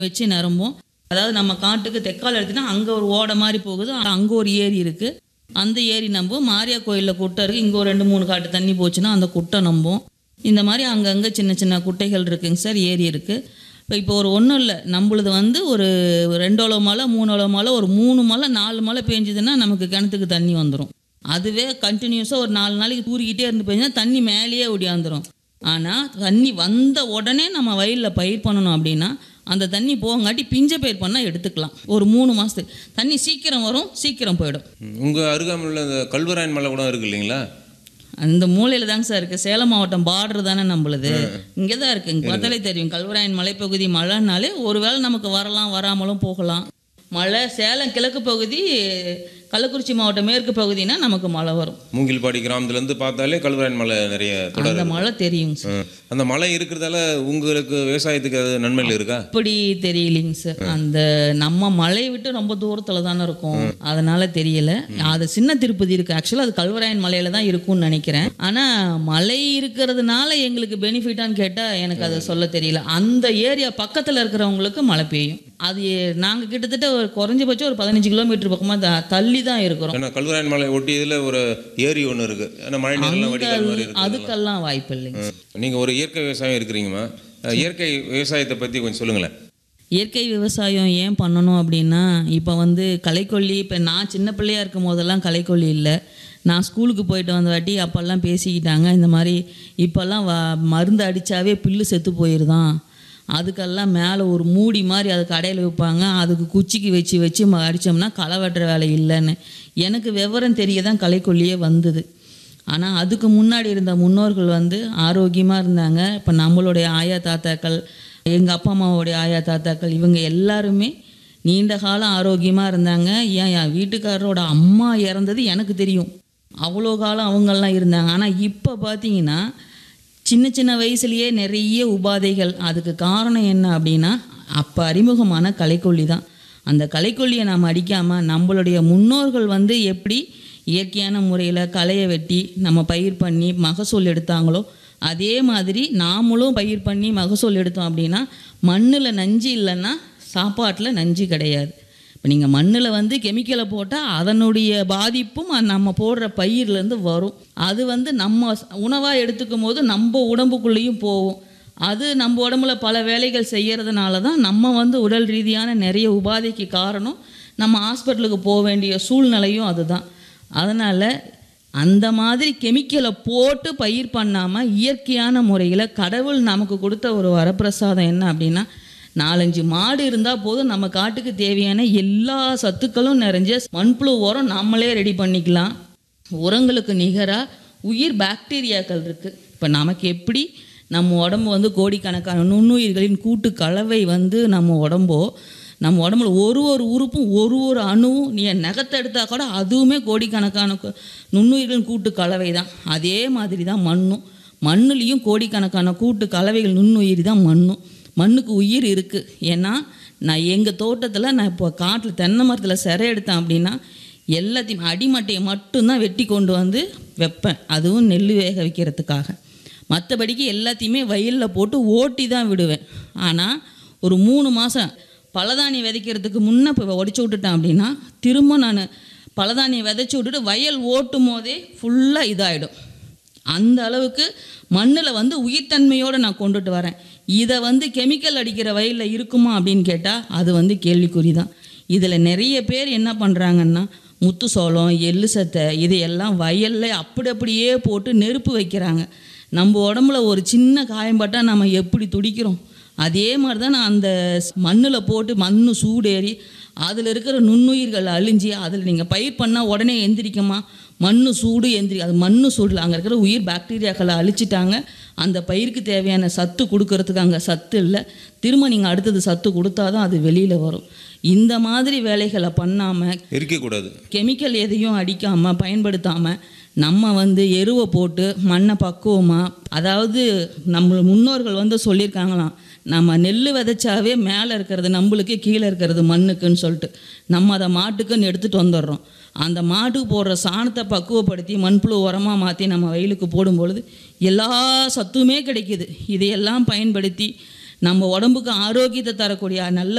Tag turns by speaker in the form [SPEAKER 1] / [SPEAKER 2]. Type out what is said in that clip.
[SPEAKER 1] வச்சு நிரம்பும் அதாவது நம்ம காட்டுக்கு தெக்கால் எடுத்துனா அங்கே ஒரு ஓடை மாதிரி போகுது அங்கே ஒரு ஏரி இருக்குது அந்த ஏரி நம்பும் மாரியா கோயிலில் குட்டை இருக்குது இங்கே ஒரு ரெண்டு மூணு காட்டு தண்ணி போச்சுன்னா அந்த குட்டை நம்பும் இந்த மாதிரி அங்கங்கே சின்ன சின்ன குட்டைகள் இருக்குங்க சார் ஏரி இருக்குது இப்போ இப்போ ஒரு ஒன்றும் இல்லை நம்மளுது வந்து ஒரு ரெண்டோளோ மழை மூணோளோ மழை ஒரு மூணு மழை நாலு மழை பெஞ்சுதுன்னா நமக்கு கிணத்துக்கு தண்ணி வந்துடும் அதுவே கண்டினியூஸாக ஒரு நாலு நாளைக்கு தூரிக்கிட்டே இருந்து பெஞ்சா தண்ணி மேலேயே ஒடியாந்துரும் ஆனால் தண்ணி வந்த உடனே நம்ம வயலில் பயிர் பண்ணணும் அப்படின்னா அந்த தண்ணி போங்காட்டி பிஞ்ச பயிர் பண்ணால் எடுத்துக்கலாம் ஒரு மூணு மாதத்துக்கு தண்ணி சீக்கிரம் வரும் சீக்கிரம் போயிடும்
[SPEAKER 2] உங்கள் அருகாமையில் இந்த கல்வராயன் மலை கூட இருக்கு இல்லைங்களா
[SPEAKER 1] அந்த மூலையில் தாங்க சார் இருக்குது சேலம் மாவட்டம் பார்டர் தானே நம்மளுது இங்கே தான் இருக்குது இங்கே பார்த்தாலே தெரியும் கல்வராயன் மலைப்பகுதி மழைனாலே ஒருவேளை நமக்கு வரலாம் வராமலும் போகலாம் மழை சேலம் கிழக்கு பகுதி கள்ளக்குறிச்சி மாவட்டம் மேற்கு பகுதினா நமக்கு மழை வரும்
[SPEAKER 2] மூங்கில்பாடி கிராமத்துலேருந்து பார்த்தாலே கல்வராயன் மலை நிறைய தொடர்
[SPEAKER 1] அந்த மழை தெரியுங்க சார்
[SPEAKER 2] ம். அந்த மலை இருக்கிறதால உங்களுக்கு விவசாயத்துக்கு அது நன்மைகள் இருக்கா
[SPEAKER 1] அப்படி தெரியலைங்க சார் அந்த நம்ம மலையை விட்டு ரொம்ப தூரத்தில் தானே இருக்கும் அதனால தெரியல அது சின்ன திருப்பதி இருக்கு ஆக்சுவலாக அது கல்வராயன் மலையில தான் இருக்கும்னு நினைக்கிறேன் ஆனால் மலை இருக்கிறதுனால எங்களுக்கு பெனிஃபிட்டான்னு கேட்டால் எனக்கு அதை சொல்ல தெரியல அந்த ஏரியா பக்கத்தில் இருக்கிறவங்களுக்கு மழை பெய்யும் அது நாங்கள் கிட்டத்தட்ட ஒரு குறைஞ்சபட்சம் ஒரு பதினஞ்சு கிலோமீட்டர் பக்கமாக தள்ளி தான் இருக்கிறோம்
[SPEAKER 2] ஏன்னா கல்வராயன் மலை ஒட்டியதில் ஒரு ஏரி ஒன்று இருக்கு ஏன்னா மழை நீர்லாம் வடிகால் மாதிரி இருக்கு
[SPEAKER 1] அதுக்கெல்லாம் வாய்ப்பு இல்லைங்க
[SPEAKER 2] நீங்கள் ஒரு இயற்கை விவசாயம் இருக்கிறீங்கம்மா அஹ், இயற்கை விவசாயத்தை பற்றி கொஞ்சம் சொல்லுங்களேன்
[SPEAKER 1] இயற்கை விவசாயம் ஏன் பண்ணணும் அப்படின்னா இப்போ வந்து களைக்கொல்லி இப்போ நான் சின்ன பிள்ளையா இருக்கும் போதெல்லாம் களைக்கொல்லி இல்லை நான் ஸ்கூலுக்கு போயிட்டு வந்த வாட்டி அப்போல்லாம் பேசிக்கிட்டாங்க இந்த மாதிரி இப்போல்லாம் வ மருந்து அடித்தாவே பில்லு செத்து போயிருதான் அதுக்கெல்லாம் மேலே ஒரு மூடி மாதிரி அது கடையில் வைப்பாங்க அதுக்கு குச்சிக்கு வச்சு வச்சு ம- அடிச்சோம்னா களை வெட்டுற வேலை இல்லைன்னு எனக்கு விவரம் தெரிய தான் களைக்கொல்லியே வந்தது ஆனால் அதுக்கு முன்னாடி இருந்த முன்னோர்கள் வந்து ஆரோக்கியமாக இருந்தாங்க இப்போ நம்மளுடைய ஆயா தாத்தாக்கள் எங்கள் அப்பா அம்மாவுடைய ஆயா தாத்தாக்கள் இவங்க எல்லாருமே நீண்ட காலம் ஆரோக்கியமாக இருந்தாங்க ஏன் என் வீட்டுக்காரரோட அம்மா இறந்தது எனக்கு தெரியும் அவ்வளோ காலம் அவங்கெல்லாம் இருந்தாங்க ஆனால் இப்போ பார்த்தீங்கன்னா சின்ன சின்ன வயசுலயே நிறைய உபாதைகள் அதுக்கு காரணம் என்ன அப்படின்னா அப்போ அறிமுகமான களைக்கொல்லி தான் அந்த களைக்கொல்லியை நாம் அடிக்காமல் நம்மளுடைய முன்னோர்கள் வந்து எப்படி இயற்கையான முறையில் களையை வெட்டி நம்ம பயிர் பண்ணி மகசூல் எடுத்தாங்களோ அதே மாதிரி நாமளும் பயிர் பண்ணி மகசூல் எடுத்தோம் அப்படின்னா மண்ணில் நஞ்சு இல்லைன்னா சாப்பாட்டில் நஞ்சு கிடையாது இப்போ நீங்கள் மண்ணில் வந்து கெமிக்கலை போட்டால் அதனுடைய பாதிப்பும் அ- நம்ம போடுற பயிர்லேருந்து வரும் அது வந்து நம்ம உணவாக எடுத்துக்கும் போது நம்ம உடம்புக்குள்ளேயும் போகும் அது நம்ம உடம்புல பல வேலைகள் செய்யறதுனால தான் நம்ம வந்து உடல் ரீதியான நிறைய உபாதைக்கு காரணம் நம்ம ஹாஸ்பிட்டலுக்கு போக வேண்டிய சூழ்நிலையும் அதுதான் அதனால் அந்த மாதிரி கெமிக்கலை போட்டு பயிர் பண்ணாமல் இயற்கையான முறையில் கடவுள் நமக்கு கொடுத்த ஒரு வரப்பிரசாதம் என்ன அப்படின்னா நாலஞ்சு மாடு இருந்தால் போதும் நம்ம காட்டுக்கு தேவையான எல்லா சத்துக்களும் நிறைஞ்ச மண்புழு உரம் நம்மளே ரெடி பண்ணிக்கலாம் உரங்களுக்கு நிகராக உயிர் பாக்டீரியாக்கள் இருக்குது இப்போ நமக்கு எப்படி நம்ம உடம்பு வந்து கோடிக்கணக்கான நுண்ணுயிர்களின் கூட்டு கலவை வந்து நம்ம உடம்போ நம்ம உடம்புல ஒரு ஒரு உறுப்பும் ஒரு ஒரு அணுவும் நீ நகத்தை எடுத்தால் கூட அதுவுமே கோடிக்கணக்கான கு- நுண்ணுயிர்களின் கூட்டு கலவை தான் அதே மாதிரி தான் மண்ணும் மண்ணுலேயும் கோடிக்கணக்கான கூட்டு கலவைகள் நுண்ணுயிர் தான் மண்ணும் மண்ணுக்கு உயிர் இருக்குது ஏன்னா நான் எங்கள் தோட்டத்தில் நான் இப்போ காட்டில் தென்னை மரத்தில் சிறை எடுத்தேன் அப்படின்னா எல்லாத்தையும் அடிமட்டையை மட்டும்தான் வெட்டி கொண்டு வந்து வைப்பேன் அதுவும் நெல் வேக வைக்கிறதுக்காக மற்றபடிக்கு எல்லாத்தையுமே வயலில் போட்டு ஓட்டி தான் விடுவேன் ஆனால் ஒரு மூணு மாதம் பலதானியம் விதைக்கிறதுக்கு முன்னே இப்போ உடச்சி விட்டுட்டேன் அப்படின்னா திரும்ப நான் பலதானியம் விதைச்சி விட்டுட்டு வயல் ஓட்டும் போதே ஃபுல்லாக இதாகிடும் அந்த அளவுக்கு மண்ணில் வந்து உயிர்த்தன்மையோடு நான் கொண்டுட்டு வரேன் இதை வந்து கெமிக்கல் அடிக்கிற வயலில் இருக்குமா அப்படின்னு கேட்டால் அது வந்து கேள்விக்குறி தான் இதில் நிறைய பேர் என்ன பண்ணுறாங்கன்னா முத்து சோளம் எள்ளு சத்தை இதையெல்லாம் வயலில் அப்படி அப்படியே போட்டு நெருப்பு வைக்கிறாங்க நம்ம உடம்புல ஒரு சின்ன காயம் பட்டால் நம்ம எப்படி துடிக்கிறோம் அதே மாதிரி தான் நான் அந்த மண்ணில் போட்டு மண் சூடேறி அதில் இருக்கிற நுண்ணுயிர்கள் அழிஞ்சி அதில் நீங்கள் பயிர் பண்ணால் உடனே எந்திரிக்குமா மண் சூடு எந்திரி அது மண் சூடில் அங்கே இருக்கிற உயிர் பாக்டீரியாக்களை அழிச்சிட்டாங்க அந்த பயிருக்கு தேவையான சத்து கொடுக்கறதுக்கு அங்கே சத்து இல்லை திரும்ப நீங்கள் அடுத்தது சத்து கொடுத்தாதான் அது வெளியில் வரும் இந்த மாதிரி வேலைகளை பண்ணாமல்
[SPEAKER 2] இருக்கக்கூடாது
[SPEAKER 1] கெமிக்கல் எதையும் அடிக்காமல் பயன்படுத்தாமல் நம்ம வந்து எருவை போட்டு மண்ணை பக்குவமாக அதாவது நம்ம முன்னோர்கள் வந்து சொல்லியிருக்காங்களாம் நம்ம நெல் விதைச்சாவே மேலே இருக்கிறது நம்மளுக்கு கீழே இருக்கிறது மண்ணுக்குன்னு சொல்லிட்டு நம்ம அதை மாட்டுக்குன்னு எடுத்துகிட்டு வந்துடுறோம் அந்த மாட்டுக்கு போடுற சாணத்தை பக்குவப்படுத்தி மண்புழு உரமாக மாற்றி நம்ம வயலுக்கு போடும் பொழுது எல்லா சத்துமே கிடைக்குது இதையெல்லாம் பயன்படுத்தி நம்ம உடம்புக்கு ஆரோக்கியத்தை தரக்கூடிய நல்ல